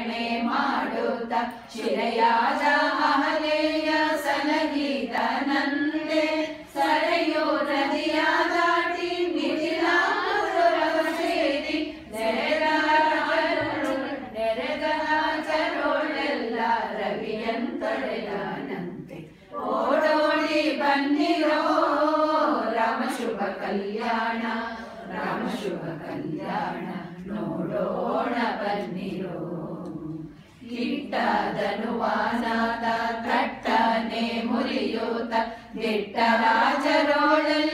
ರಕ್ಷಣೆ ಮಾಡುತ್ತ ಶಿರೆಯಾದ ಅಹಲೆಯ ಸಲಗಿದ ನಂದೆ ಸರೆಯೋ ನದಿಯ ದಾಟಿ ಮಿಥಿಲಾಪುರವ ಸೇರಿ ನೆರೆದ ನೆರೆದ ರಾಜರೋಳೆಲ್ಲ ರವಿಯಂತೊಡೆದನಂತೆ ಓಡೋಡಿ ಬನ್ನಿರೋ ರಾಮ ಶುಭ ಕಲ್ಯಾಣ ರಾಮ ಶುಭ ಕಲ್ಯಾಣ ನೋಡೋಣ ಬನ್ನಿರೋ ಕಿಟ್ಟದನುವಾನಾದ ತಟ್ಟನೆ ಮುರಿಯೂತ ದಿಟ್ಟ ರಾಜರೋಳೆಲ್ಲ